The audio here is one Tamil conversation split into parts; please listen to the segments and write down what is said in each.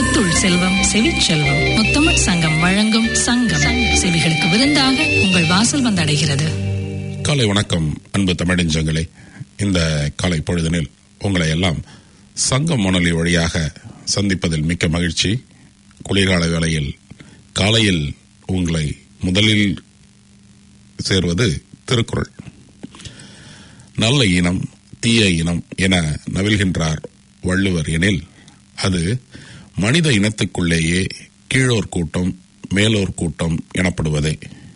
முத்துள் செல்வம் செவிச்செல்வம் முத்தமிழ் சங்கம் வழங்கும் சங்கம் செவிகளுக்கு விருந்தாக உங்கள் வாசல் வந்தடைகிறது காலை வணக்கம் அன்பு தமிழஞ்சங்களே இந்த காலை பொழுதினில் உங்களை எல்லாம் சங்கம் வானொலி வழியாக சந்திப்பதில் மிக்க மகிழ்ச்சி குளிர்கால வேளையில் காலையில் உங்களை முதலில் சேர்வது திருக்குறள் நல்ல இனம் தீய இனம் என நவில்கின்றார் வள்ளுவர் எனில் அது மனித இனத்துக்குள்ளேயே கீழோர் கூட்டம் மேலோர் கூட்டம் எனப்படுவதே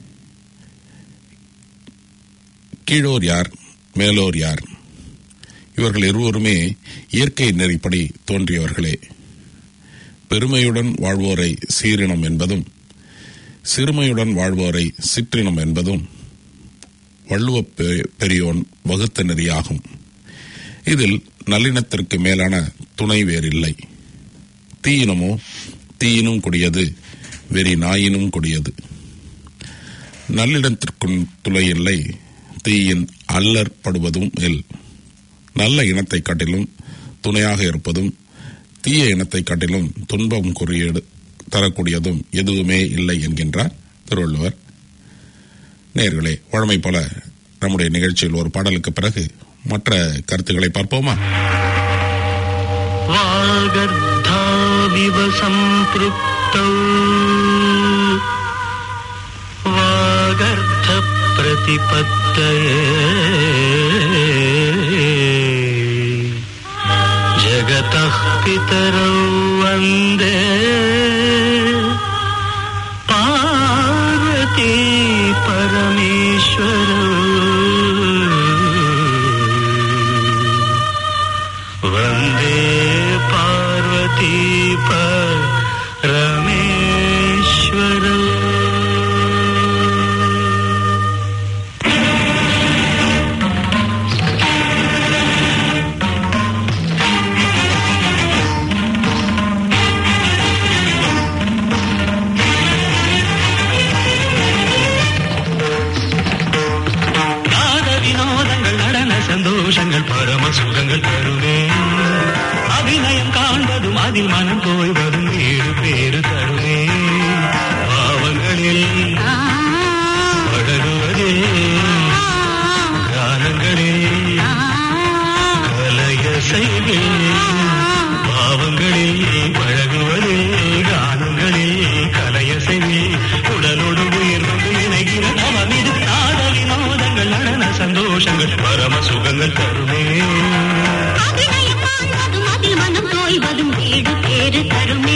கீழோர் யார் மேலோர் யார் இவர்கள் இருவருமே இயற்கை நெறிப்படி தோன்றியவர்களே பெருமையுடன் வாழ்வோரை சீரினம் என்பதும் சிறுமையுடன் வாழ்வோரை சிற்றினம் என்பதும் வள்ளுவ பெ- பெரியோன் வகுத்த நெறியாகும் இதில் நல்லினத்திற்கு மேலான துணை வேறில்லை தீயினமோ தீயினும் கொடியது வெறி நாயினும் கொடியது நல்லிடத்திற்கும் துளை இல்லை தீயின் அல்லற் படுவதும் இல் நல்ல இனத்தை காட்டிலும் துணையாக இருப்பதும் தீய இனத்தை காட்டிலும் துன்பம் குறியீடு தரக்கூடியதும் எதுவுமே இல்லை என்கின்றார் திருவள்ளுவர் நேயர்களே வழமை போல நம்முடைய நிகழ்ச்சியில் ஒரு பாடலுக்கு பிறகு மற்ற கருத்துக்களை பார்ப்போமா वागर्धाविव सम्पृक्तौ वागर्थप्रतिपत्तये जगतः पितरौ वन्दे पार्वती परमेश्वरौ वन्दे पार्वती परमेश्वर நாத வினோதங்கள் நடன சந்தோஷங்கள் பரம சுகங்கள் தருமே அபிநயம் காண்பதும் அதில் மனம் போய்வதும் வீடு பேரு தருமே பாவங்களில் பழகுவதே காலங்களில் கலைய செய்வே பாவங்களில் பழகுவதில் கானங்களில் கலைய செய்வே உடலோடு உயிர் கொண்டு இணைகிற தவம் இது நாட வினோதங்கள் நடன சந்தோஷங்கள் பரம சுகங்கள் தருமே அபிநயம் காண்பதும் அதில் மனம் தோய்வதும் வீடு பேறு தருமே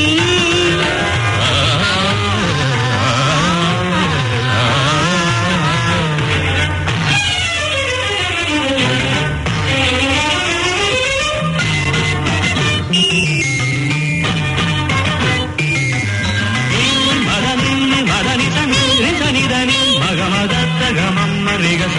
மதனி மதனி சனி சனிதனி மகமதத்த கமம் ரிகச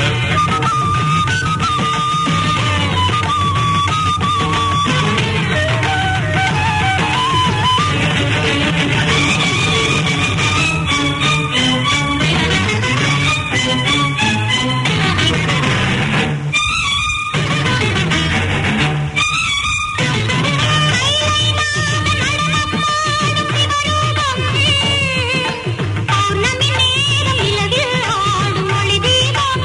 பௌர்ணமி நேரம் நிலவில் ஆடும் ஒளி தீபம்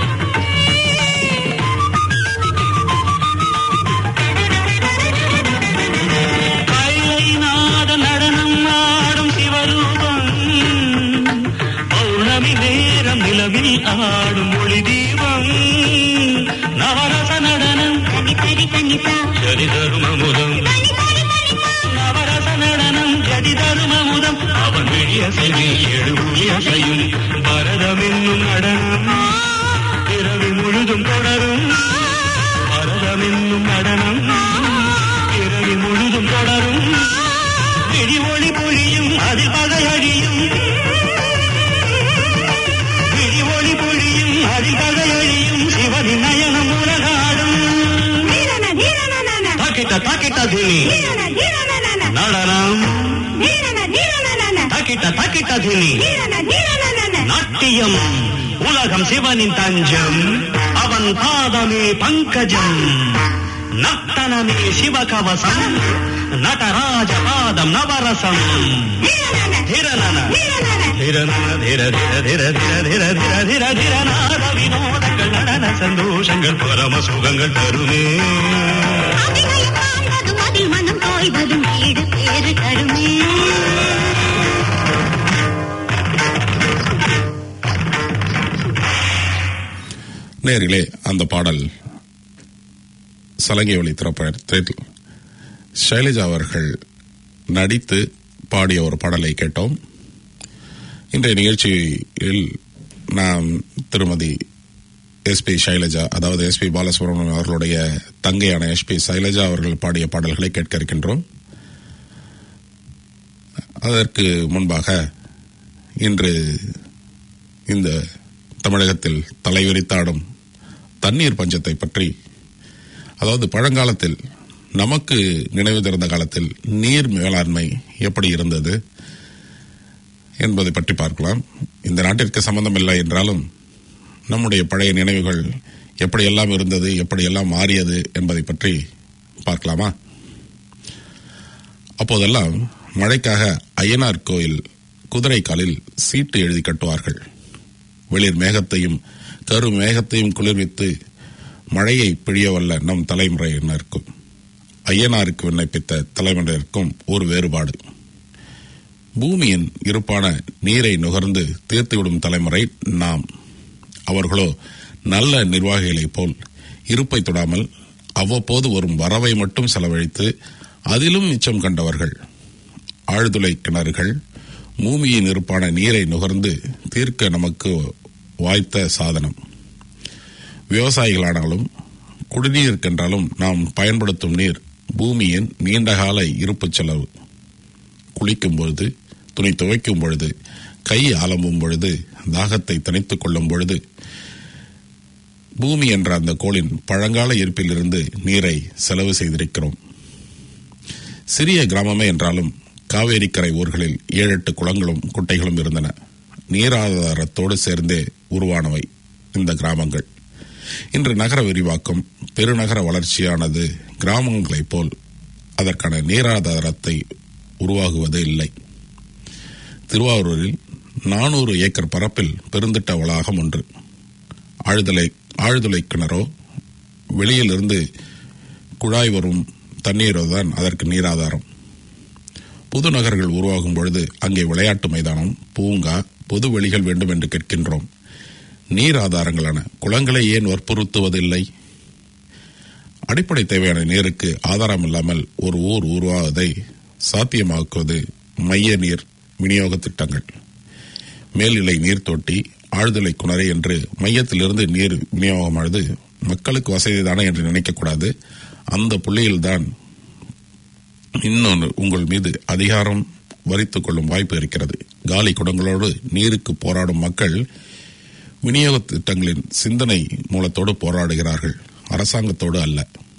கைலைநாத நடனம் ஆடும் சிவரூபம் பௌர்ணமி நேரம் நிலவில் ஆடும் ஒளி தீபம் நவரச நடனம் தனி தனி தனிதா ஜதி தருமமுதம் தனி தனி தனிதா நவரச நடனம் ஜதி தருமமுதம் அவன் விழிய செய்தி எழுவிய செய்யும் பரதம் என்னும் நடனம் பிறவி முழுதும் தொடரும் பரதம் என்னும் நடனம் பிறவி முழுதும் தொடரும் விழி ஒளி பொழியும் அதில் பகை அழியும் விழி ஒளி பொழியும் அதில் பகை அழியும் சிவனின் நயனம் உலகாடும் தீரன தீரன நன தாக்கிட்ட தாக்கிட்ட துணி தீரன தீரன நன நடனம் தீரன தீரன நன தாக்கிட்ட தாக்கிட்ட துணி தீரன தீரன நன நாட்டியம் உலகம் சிவனின் தஞ்சம் அவன் பாதமே பங்கஜம் நர்த்தனமே சிவகவசம் நடராஜ பாதம் நவரசம் திரநன திரநன திர திர திர திர திர திர திர திர நாத வினோதங்கள் நடன சந்தோஷங்கள் பரம சுகங்கள் தருமே அபிநயம் காண்பதும் அதில் மனம் தோய்வதும் வீடு பேறு தருமே நேரிலே அந்த பாடல் சலங்கை ஒளி திரைப்படத்தில் சைலஜா அவர்கள் நடித்து பாடிய ஒரு பாடலை கேட்டோம் இன்றைய நிகழ்ச்சியில் நாம் திருமதி எஸ்பி சைலஜா அதாவது எஸ்பி பாலசுப்ரமணியம் அவர்களுடைய தங்கையான எஸ்பி சைலஜா அவர்கள் பாடிய பாடல்களை கேட்க இருக்கின்றோம் அதற்கு முன்பாக இன்று இந்த தமிழகத்தில் தலைவிரித்தாடும் தண்ணீர் பஞ்சத்தை பற்றி அதாவது பழங்காலத்தில் நமக்கு நினைவு திறந்த காலத்தில் நீர் மேலாண்மை எப்படி இருந்தது என்பதை பற்றி பார்க்கலாம் இந்த நாட்டிற்கு சம்பந்தம் இல்லை என்றாலும் நம்முடைய பழைய நினைவுகள் எப்படியெல்லாம் இருந்தது எப்படியெல்லாம் மாறியது என்பதை பற்றி பார்க்கலாமா அப்போதெல்லாம் மழைக்காக அய்யனார் கோயில் குதிரைக்காலில் சீட்டு எழுதி கட்டுவார்கள் வெளிர் மேகத்தையும் கரு மேகத்தையும் குளிர்வித்து மழையை பிழியவல்ல நம் தலைமுறையினருக்கும் ஐயனாருக்கு விண்ணப்பித்த தலைமுறையினருக்கும் ஒரு வேறுபாடு பூமியின் இருப்பான நீரை நுகர்ந்து தீர்த்துவிடும் தலைமுறை நாம் அவர்களோ நல்ல நிர்வாகிகளைப் போல் இருப்பை தொடாமல் அவ்வப்போது வரும் வரவை மட்டும் செலவழித்து அதிலும் மிச்சம் கண்டவர்கள் ஆழ்துளை கிணறுகள் பூமியின் இருப்பான நீரை நுகர்ந்து தீர்க்க நமக்கு வாய்த்த சாதனம் விவசாயிகளானாலும் குடிநீருக்கென்றாலும் நாம் பயன்படுத்தும் நீர் பூமியின் நீண்டகால இருப்பு செலவு குளிக்கும் பொழுது துணி துவைக்கும் பொழுது கை அலம்பும் பொழுது தாகத்தை தணித்துக் கொள்ளும் பொழுது பூமி என்ற அந்த கோளின் பழங்கால இருப்பிலிருந்து நீரை செலவு செய்திருக்கிறோம் சிறிய கிராமமே என்றாலும் காவேரிக்கரை ஊர்களில் ஏழு எட்டு குளங்களும் குட்டைகளும் இருந்தன நீராதாரத்தோடு சேர்ந்தே உருவானவை இந்த கிராமங்கள் இன்று நகர விரிவாக்கம் பெருநகர வளர்ச்சியானது கிராமங்களைப் போல் அதற்கான நீராதாரத்தை உருவாகுவது இல்லை திருவாரூரில் நானூறு ஏக்கர் பரப்பில் பெருந்திட்ட வளாகம் ஒன்று ஆழ்துளை ஆழ்துளை கிணறோ வெளியிலிருந்து குழாய் வரும் நீரோ தான் அதற்கு நீராதாரம் புது நகர்கள் உருவாகும் பொழுது அங்கே விளையாட்டு மைதானம் பூங்கா பொது வெளிகள் வேண்டும் என்று கேட்கின்றோம் நீர் ஆதாரங்களான குளங்களை ஏன் வற்புறுத்துவதில்லை அடிப்படை தேவையான நீருக்கு ஆதாரம் இல்லாமல் ஒரு ஊர் உருவாவதை சாத்தியமாக்குவது மைய நீர் விநியோக திட்டங்கள் மேல்நிலை நீர் தொட்டி ஆழ்துளை குணரை என்று மையத்திலிருந்து நீர் விநியோகமானது மக்களுக்கு வசதிதானே என்று நினைக்கக்கூடாது அந்த புள்ளியில்தான் இன்னொன்று உங்கள் மீது அதிகாரம் வரித்துக் கொள்ளும் வாய்ப்பு இருக்கிறது காலி குடங்களோடு நீருக்கு போராடும் மக்கள் விநியோக திட்டங்களின் சிந்தனை மூலத்தோடு போராடுகிறார்கள் அரசாங்கத்தோடு அல்ல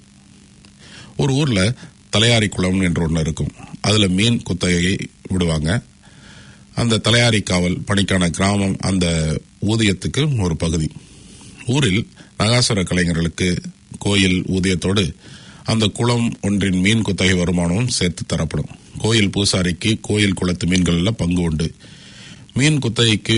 ஒரு ஊர்ல தலையாரி குளம் என்று ஒன்று இருக்கும் அதுல மீன் குத்தகையை விடுவாங்க அந்த தலையாரி காவல் பணிக்கான கிராமம் அந்த ஊதியத்துக்கு ஒரு பகுதி ஊரில் நகாசுர கலைஞர்களுக்கு கோயில் ஊதியத்தோடு அந்த குளம் ஒன்றின் மீன் குத்தகை வருமானமும் சேர்த்து தரப்படும் கோயில் பூசாரிக்கு கோயில் குளத்து மீன்களில் பங்கு உண்டு மீன் குத்தகைக்கு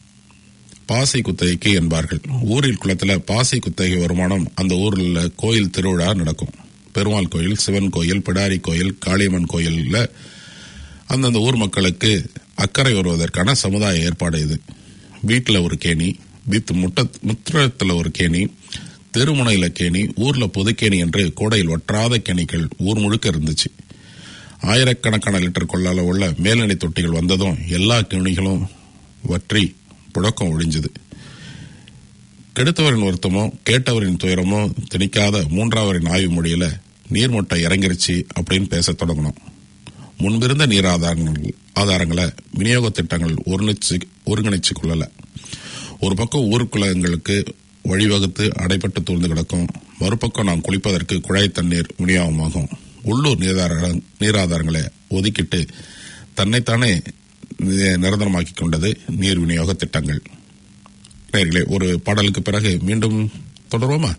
பாசை குத்தகைக்கு என்பார்கள் ஊரில் குளத்துல பாசை குத்தகை வருமானம் அந்த ஊரில் கோயில் திருவிழா நடக்கும் பெருமாள் கோயில் சிவன் கோயில் பிடாரி கோயில் காளியம்மன் கோயில்ல அந்தந்த ஊர் மக்களுக்கு அக்கறை வருவதற்கான சமுதாய ஏற்பாடு இது வீட்டில் ஒரு கேணி வித் முட்ட முத்திரத்தில் ஒரு கேணி தெருமுனையில கேணி ஊர்ல பொதுக்கேணி என்று கோடையில் வற்றாத கேணிகள் ஊர் முழுக்க இருந்துச்சு ஆயிரக்கணக்கான லிட்டர் கொள்ளால உள்ள மேல்நிலை தொட்டிகள் வந்ததும் எல்லா கேணிகளும் வற்றி புழக்கம் ஒழிஞ்சது கெடுத்தவரின் வருத்தமோ கேட்டவரின் துயரமோ திணிக்காத மூன்றாவரின் ஆய்வு மொழியில நீர்மட்டம் இறங்கிருச்சு அப்படின்னு பேச தொடங்கணும் முன்பிருந்த நீர் ஆதாரங்கள் ஆதாரங்களை விநியோக திட்டங்கள் ஒருங்கிணைச்சு ஒருங்கிணைச்சு கொள்ளல ஒரு பக்கம் ஊருக்குலங்களுக்கு வழிவகுத்து அடைபட்டு தூர்ந்து கிடக்கும் மறுபக்கம் நாம் குளிப்பதற்கு குழாய் தண்ணீர் விநியோகமாகும் உள்ளூர் நீராதார நீராதாரங்களை ஒதுக்கிட்டு தன்னைத்தானே நி- நிரந்தரமாக்கி கொண்டது நீர் விநியோக திட்டங்கள் நேர்களே ஒரு பாடலுக்கு பிறகு மீண்டும் தொடர்வோமா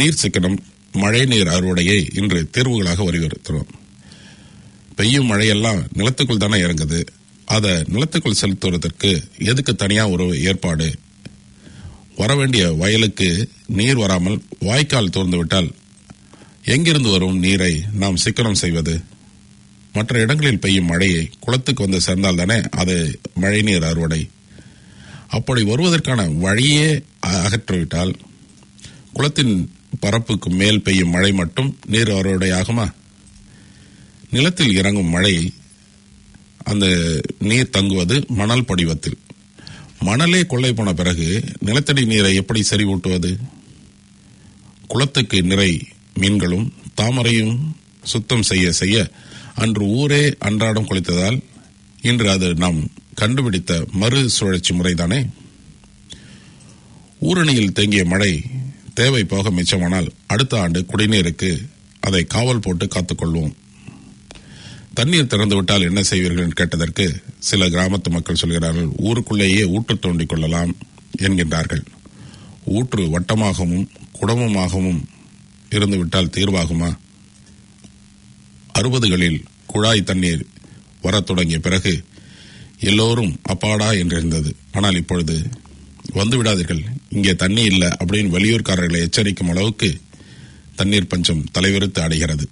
நீர் சிக்கனம் மழை நீர் அறுவடையை இன்று தேர்வுகளாக வலியுறுத்துகிறோம் பெய்யும் மழையெல்லாம் நிலத்துக்குள் தானே இறங்குது அதை நிலத்துக்குள் செலுத்துவதற்கு எதுக்கு தனியா ஒரு ஏற்பாடு வரவேண்டிய வயலுக்கு நீர் வராமல் வாய்க்கால் தோர்ந்து விட்டால் எங்கிருந்து வரும் நீரை நாம் சிக்கனம் செய்வது மற்ற இடங்களில் பெய்யும் மழையை குளத்துக்கு வந்து சேர்ந்தால் தானே அது மழைநீர் அறுவடை அப்படி வருவதற்கான வழியே அ- அகற்றிவிட்டால் குளத்தின் பரப்புக்கு மேல் பெய்யும் மழை மட்டும் நீர் அறுவடை ஆகுமா நிலத்தில் இறங்கும் மழை அந்த நீர் தங்குவது மணல் படிவத்தில் மணலே கொள்ளை போன பிறகு நிலத்தடி நீரை எப்படி செறிவூட்டுவது குளத்துக்கு நிறை மீன்களும் தாமரையும் சுத்தம் செய்ய செய்ய அன்று ஊரே அன்றாடம் குளித்ததால் இன்று அது நாம் கண்டுபிடித்த மறு சுழற்சி முறைதானே ஊரணியில் தேங்கிய மழை தேவை போக மிச்சமானால் அடுத்த ஆண்டு குடிநீருக்கு அதை காவல் போட்டு காத்துக்கொள்வோம் தண்ணீர் திறந்து விட்டால் என்ன செய்வீர்கள் என்று கேட்டதற்கு சில கிராமத்து மக்கள் சொல்கிறார்கள் ஊருக்குள்ளேயே ஊற்று தோண்டிக் கொள்ளலாம் என்கின்றார்கள் ஊற்று வட்டமாகவும் குடமுமாகவும் இருந்துவிட்டால் தீர்வாகுமா அறுபதுகளில் குழாய் தண்ணீர் வரத் தொடங்கிய பிறகு எல்லோரும் அப்பாடா என்றிருந்தது ஆனால் இப்பொழுது வந்து விடாதீர்கள் இங்கே தண்ணி இல்லை அப்படின்னு வெளியூர்காரர்களை எச்சரிக்கும் அளவுக்கு தண்ணீர் பஞ்சம் தலைவிரித்து அடைகிறது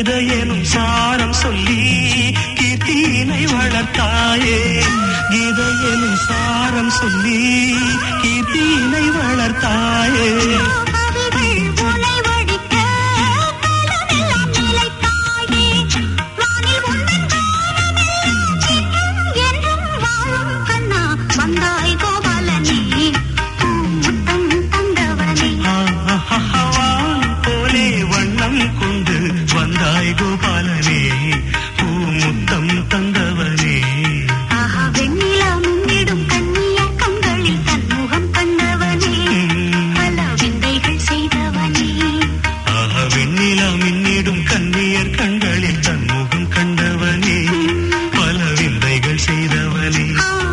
கீதையெனும் சாரம் சொல்லி கீர்த்தியினை வளர்த்தாயே கீதையெனும் சாரம் சொல்லி கீர்த்தியினை வளர்த்தாயே கவிகள் உனை வடிக்க காலமெல்லாம் நிலைத்தாயே வானில் உந்தன் காலமெல்லாம் சிக்கும் என்றும் வாழும் கண்ணா வந்தாய் கோபாலனே முத்தம் தந்தவனே ஆஹாஹாவான் போலே வண்ணம் கொண்டு வந்தாய் கோபாலனே பூமுத்தம் தந்தவனே ஆஹா வெண்ணிலா முன்னிடும் கண்ணியர் கண்களில் தன்முகம் கண்டவனே பல விந்தைகள் செய்தவனே ஆஹ வெண்ணிலா மின்னிடும் கண்ணியர் கண்களில் தன்முகம் கண்டவனே பல விந்தைகள் செய்தவனே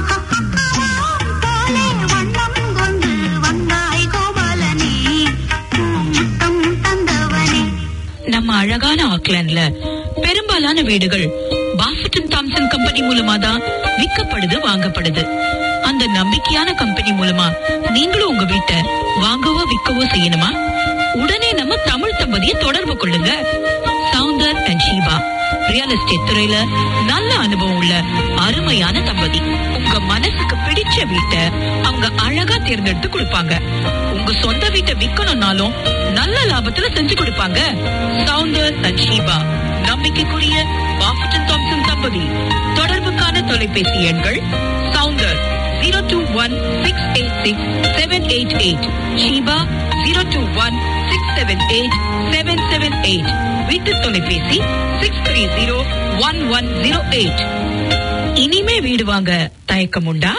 போலே வண்ணம் கொண்டு வந்தாய் கோபாலனே முத்தம் தந்தவனே நம்ம அழகான ஆக்லாண்ட்ல பெரும்பாலான வீடுகள் பாஃபட்டன் தாம்சன் கம்பெனி மூலமா தான் விற்கப்படுது வாங்கப்படுது அந்த நம்பிக்கையான கம்பெனி மூலமா நீங்களும் உங்க வீட்டை வாங்கவோ விற்கவோ செய்யணுமா உடனே நம்ம தமிழ் தம்பதியை தொடர்பு கொள்ளுங்க Soundar and Sheeba real estate துறையில நல்ல அனுபவம் உள்ள அருமையான தம்பதி உங்க மனசுக்கு பிடிச்ச வீட்டை அவங்க அழகா தேர்ந்தெடுத்து கொடுப்பாங்க உங்க சொந்த வீட்டை விக்கணும்னாலும் நல்ல லாபத்துல செஞ்சு கொடுப்பாங்க சவுந்தர் அண்ட் ஷீபா நம்பிக்கைக்குரிய பாஃபட்டன் தாம்சன் தம்பதி தொடர்புக்கான தொலைபேசி எண்கள் Soundar zero two one six eight six seven eight eight Sheeba zero two one six seven eight seven seven eight வீட்டு தொலைபேசி six three zero one one zero eight இனிமே வீடு வாங்க தயக்கம் உண்டா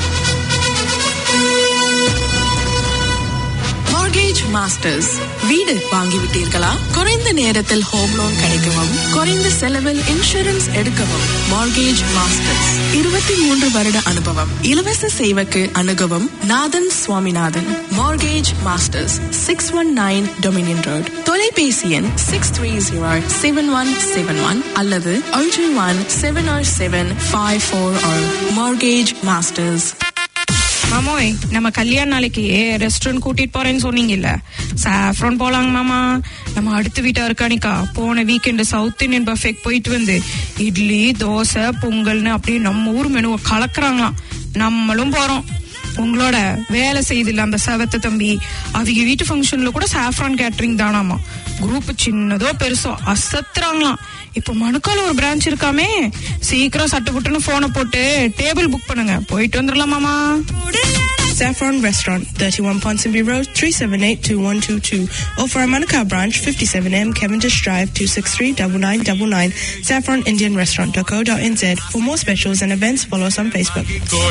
மார்கேஜ் மாஸ்டர்ஸ் வீடு வாங்கிவிட்டீர்களா குறைந்த நேரத்தில் ஹோம் லோன் கிடைக்கவும் குறைந்த செலவில் இன்சூரன்ஸ் எடுக்கவும் மார்கேஜ் மாஸ்டர்ஸ் இருபத்தி மூன்று வருட அனுபவம் இலவச சேவைக்கு அணுகவும் Nathan Swaminathan mortgage masters six one nine Dominion road தொலைபேசி எண் six three zero seven one seven one அல்லது ஒன்று one seven or seven five four or mortgage masters மாமோய் நம்ம கல்யாண நாளைக்கு ரெஸ்டாரண்ட் கூட்டிட்டு போறேன்னு சொன்னீங்கல்ல சாஃப்ரான் போலாங்க மாமா நம்ம அடுத்த வீட்டா இருக்கானிக்கா போன வீக்கெண்டு சவுத் இந்தியன் பஃபேக் போயிட்டு வந்து இட்லி தோசை பொங்கல்னு அப்படியே நம்ம ஊர் மெனுவை கலக்குறாங்களாம் நம்மளும் போறோம் உங்களோட வேலை செய்தில்ல அந்த செவத்த தம்பி அவங்க வீட்டு ஃபங்க்ஷன்ல கூட சாஃப்ரான் கேட்டரிங் தானாமா குரூப் சின்னதோ பெருசோ அசத்துறாங்களாம் இப்போ மணுக்கால ஒரு பிரான்ச் இருக்காமே சீக்கிரம் சட்டு புட்டுன்னு போனை போட்டு டேபிள் புக் பண்ணுங்க போயிட்டு வந்துடலாம் மாமா Saffron Restaurant, 31 Ponsonby Road, 378-2122. Or for our Manukau branch, 57M Cavendish Drive, 263-9999. SaffronindianRestaurant.co.nz. For more specials and events, follow us on Facebook.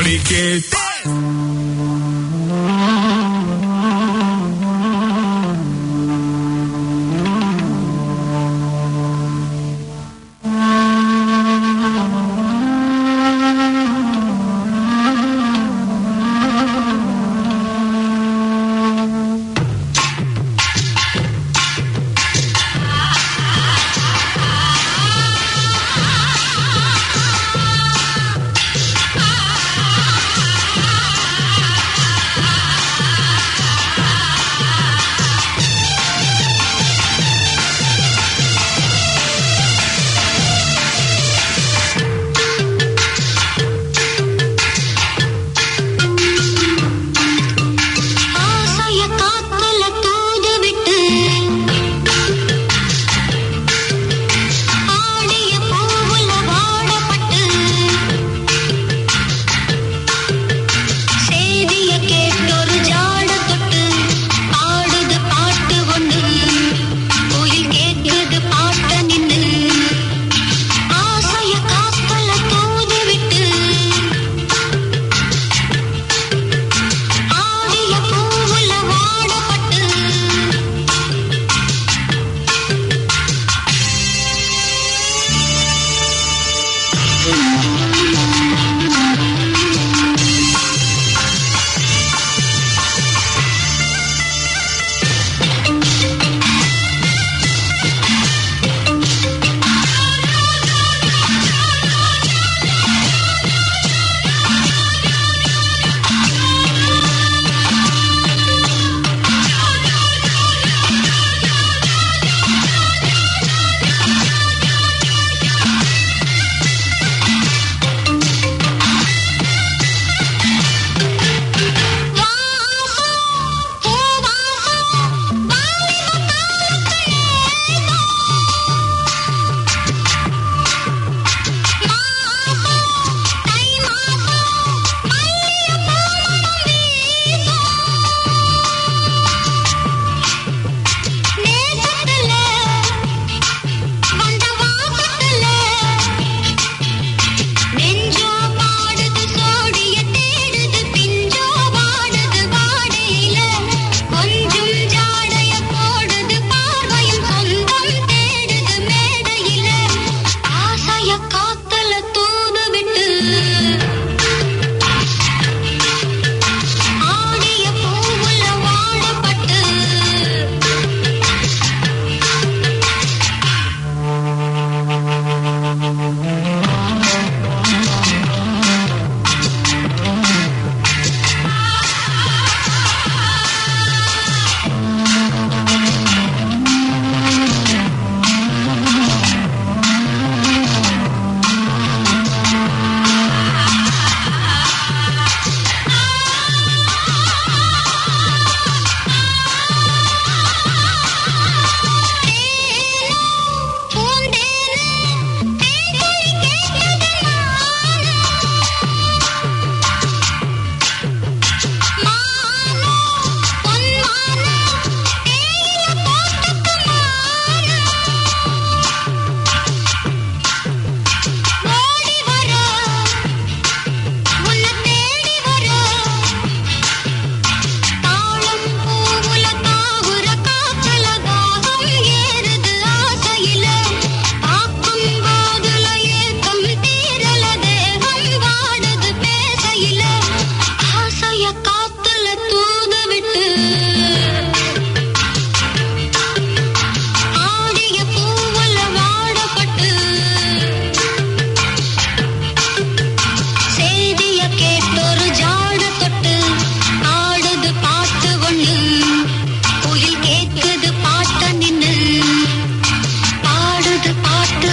ஆசைய காத்துல தூது விட்டு ஆடிய பூவுல வாடப்பட்டு செய்திய கேட்டொரு ஜாட தொட்டு பாடுது பாட்டு ஒண்ணு கோயில் கேட்குது பாட்ட நின்னு ஆசைய காத்துல தூது விட்டு ஆடிய பூவுல வாடப்பட்டு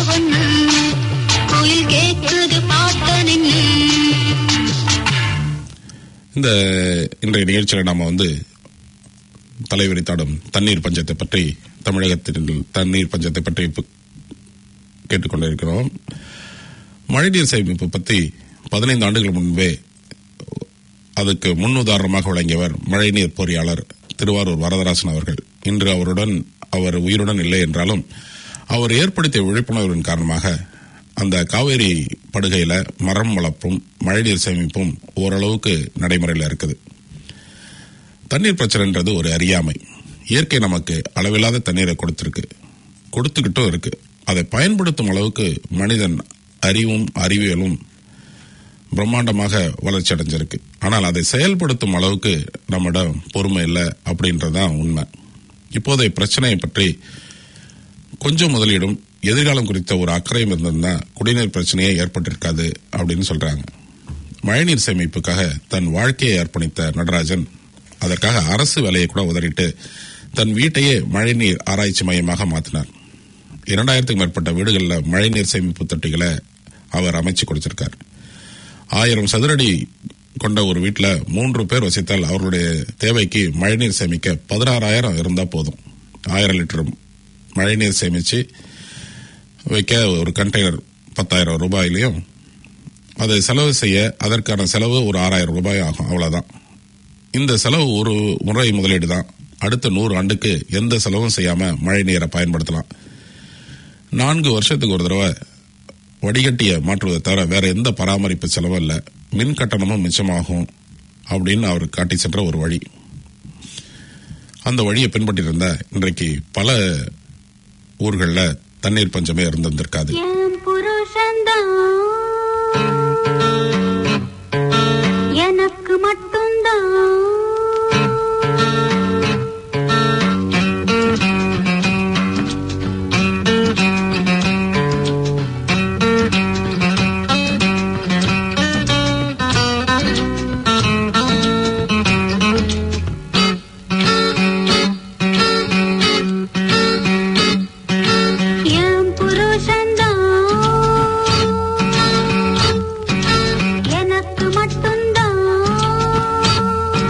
ஒண்ணு கோயில் கேக்குது பாட்ட நின்னு இந்த இன்றைய நிகழ்ச்சியில் நாம வந்து தலைவிரித்தாடும் தண்ணீர் பஞ்சத்தை பற்றி தமிழகத்தில் தண்ணீர் பஞ்சத்தை பற்றி இப்ப கேட்டுக்கொண்டிருக்கிறோம் மழைநீர் சேமிப்பு பற்றி பதினைந்து ஆண்டுகள் முன்பே அதுக்கு முன்னுதாரணமாக விளங்கியவர் மழைநீர் பொறியாளர் திருவாரூர் வரதராசன் அவர்கள் இன்று அவருடன் அவர் உயிருடன் இல்லை என்றாலும் அவர் ஏற்படுத்திய விழிப்புணர்வின் காரணமாக அந்த காவேரி படுகையில மரம் வளர்ப்பும் மழைநீர் சேமிப்பும் ஓரளவுக்கு நடைமுறையில் இருக்குது தண்ணீர் பிரச்சனைன்றது ஒரு அறியாமை இயற்கை நமக்கு அளவில்லாத தண்ணீரை கொடுத்திருக்கு கொடுத்துக்கிட்டும் இருக்கு அதை பயன்படுத்தும் அளவுக்கு மனிதன் அறிவும் அறிவியலும் பிரம்மாண்டமாக வளர்ச்சி அடைஞ்சிருக்கு ஆனால் அதை செயல்படுத்தும் அளவுக்கு நம்மிடம் பொறுமை இல்லை அப்படின்றதுதான் உண்மை இப்போதைய பிரச்சனையை பற்றி கொஞ்சம் முதலீடும் எதிர்காலம் குறித்த ஒரு அக்கறையும் இருந்திருந்தா குடிநீர் பிரச்சனையே ஏற்பட்டிருக்காது அப்படின்னு சொல்றாங்க மழைநீர் சேமிப்புக்காக தன் வாழ்க்கையை அர்ப்பணித்த நடராஜன் அதற்காக அரசு வேலையை கூட உதறிட்டு தன் வீட்டையே மழைநீர் ஆராய்ச்சி மையமாக மாற்றினார் இரண்டாயிரத்துக்கும் மேற்பட்ட வீடுகளில் மழைநீர் சேமிப்பு தொட்டிகளை அவர் அமைச்சு கொடுத்திருக்கார் ஆயிரம் சதுரடி கொண்ட ஒரு வீட்டில் மூன்று பேர் வசித்தால் அவர்களுடைய தேவைக்கு மழைநீர் சேமிக்க பதினாறாயிரம் இருந்தால் போதும் ஆயிரம் லிட்டர் மழைநீர் சேமித்து வைக்க ஒரு கண்டெய்னர் பத்தாயிரம் ரூபாயிலையும் அதை செலவு செய்ய அதற்கான செலவு ஒரு ஆறாயிரம் ரூபாய் ஆகும் அவ்வளவுதான் இந்த செலவு ஒரு முறை முதலீடு தான் அடுத்த நூறு ஆண்டுக்கு எந்த செலவும் செய்யாம மழை நீரை பயன்படுத்தலாம் நான்கு வருஷத்துக்கு ஒரு தடவை வடிகட்டிய மாற்றுவதை தவிர வேற எந்த பராமரிப்பு செலவும் இல்லை மின் கட்டணமும் மிச்சமாகும் அப்படின்னு அவர் காட்டி சென்ற ஒரு வழி அந்த வழியை பின்பற்றி இருந்த இன்றைக்கு பல ஊர்களில் தண்ணீர் பஞ்சமே இருந்திருந்திருக்காது என் புருஷன்தான் எனக்கு மட்டும்தான் என் புருஷன்தான் எனக்கு மட்டும்தான்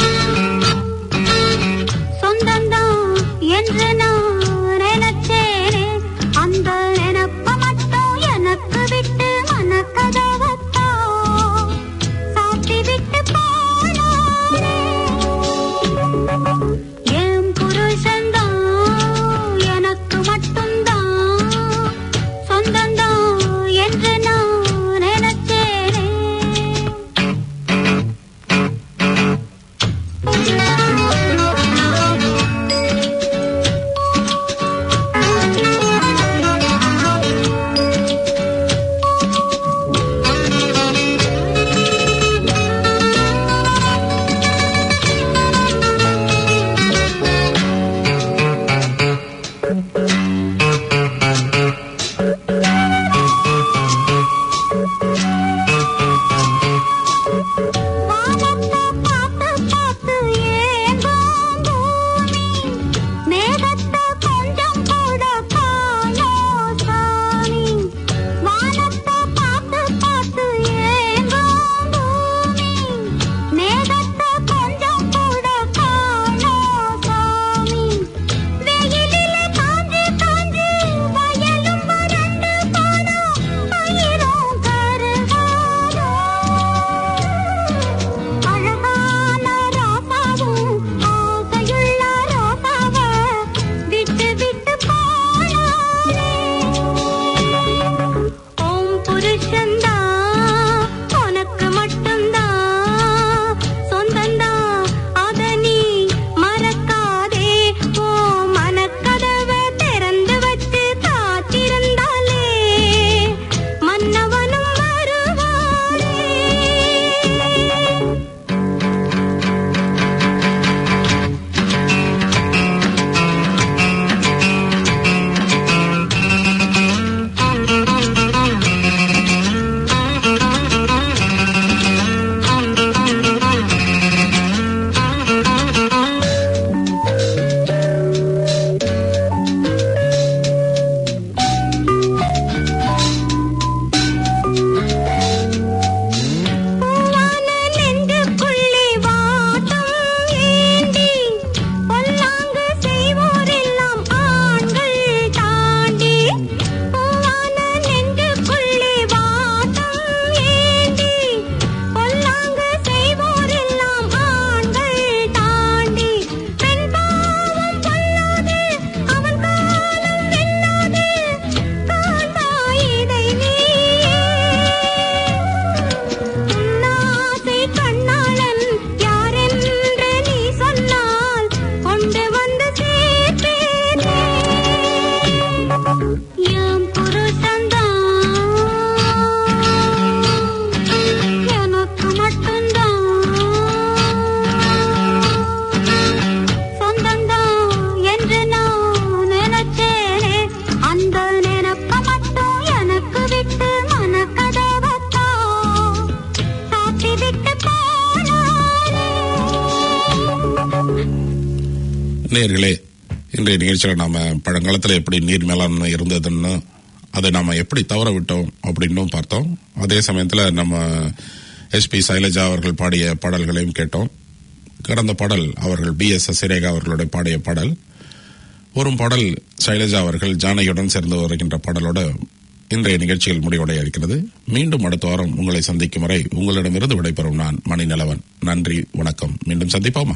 நேர்களே இன்றைய நிகழ்ச்சியில் நாம பழங்காலத்தில் எப்படி நீர் மேலாண்மை இருந்ததுன்னு அதை நாம எப்படி தவற விட்டோம் அப்படின்னும் பார்த்தோம் அதே சமயத்தில் நம்ம எஸ்பி சைலஜா அவர்கள் பாடிய பாடல்களையும் கேட்டோம் கடந்த பாடல் அவர்கள் பி எஸ் சிரேகா அவர்களுடைய பாடிய பாடல் ஒரு பாடல் சைலஜா அவர்கள் ஜானகியுடன் சேர்ந்து வருகின்ற பாடலோட இன்றைய நிகழ்ச்சியில் முடிவடைய இருக்கிறது மீண்டும் அடுத்த வாரம் உங்களை சந்திக்கும் வரை உங்களிடமிருந்து விடைபெறும் நான் மணிநலவன் நன்றி வணக்கம் மீண்டும் சந்திப்போமா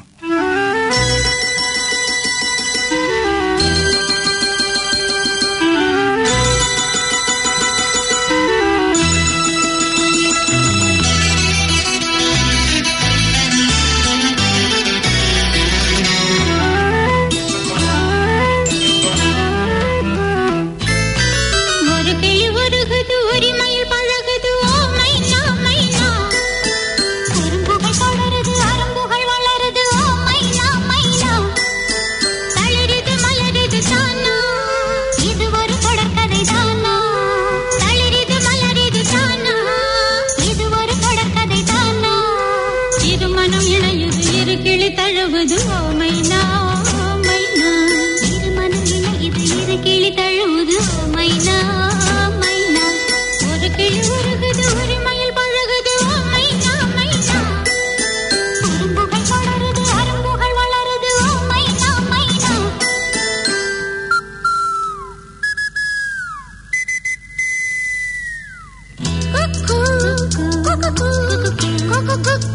ஒரு கிளி உருகுது உரிமையில் பழகுது ஓ மைனா மைனா குறும்புகள் தொடருது அரும்புகள் வளருது ஓ மைனா மைனா தளிருது மலருது தானா இது ஒரு தொடர்கதை தானா தளிருது மலருது தானா இது ஒரு தொடர்கதை தானா இருமனம் இணையுது இரு கிளி தழுவுது ஓ மைனா மைனா இருமனம் இணையுது இரு கிளி தழுவுது ஓ மைனா மைனா ஒரு கிளி உருகுது உரிமையில் பழகுது ஓ மைனா மைனா குறும்புகள் தொடருது அரும்புகள் வளருது ஓ மைனா மைனா Cuckoo, cuckoo, cuckoo, cuckoo, cuckoo.